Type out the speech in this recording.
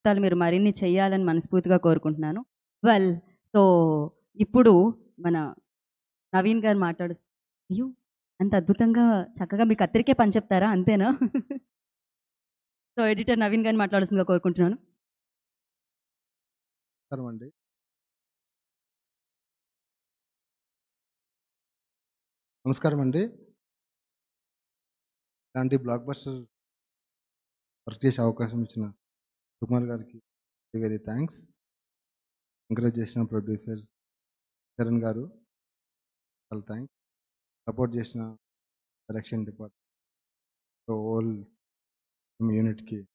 చిత్తాలు మీరు మరిన్ని చేయాలని మనస్ఫూర్తిగా కోరుకుంటున్నాను వెల్ సో ఇప్పుడు మన నవీన్ గారు మాట్లాడు అయ్యో అంత అద్భుతంగా చక్కగా మీకు కత్తిరికే పని చెప్తారా అంతేనా సో ఎడిటర్ నవీన్ గారిని మాట్లాడుతుందిగా కోరుకుంటున్నాను నమస్కారం అండి నమస్కారం అండి ఇలాంటి బ్లాక్ బస్టర్ వర్క్ చేసే అవకాశం ఇచ్చిన సుకుమార్ గారికి వెరీ వెరీ థ్యాంక్స్ ఎంకరేజ్ చేసిన ప్రొడ్యూసర్ చరణ్ గారు చాలా థ్యాంక్స్ సపోర్ట్ చేసిన డైరెక్షన్ డిపార్ట్మెంట్ హోల్ యూనిట్కి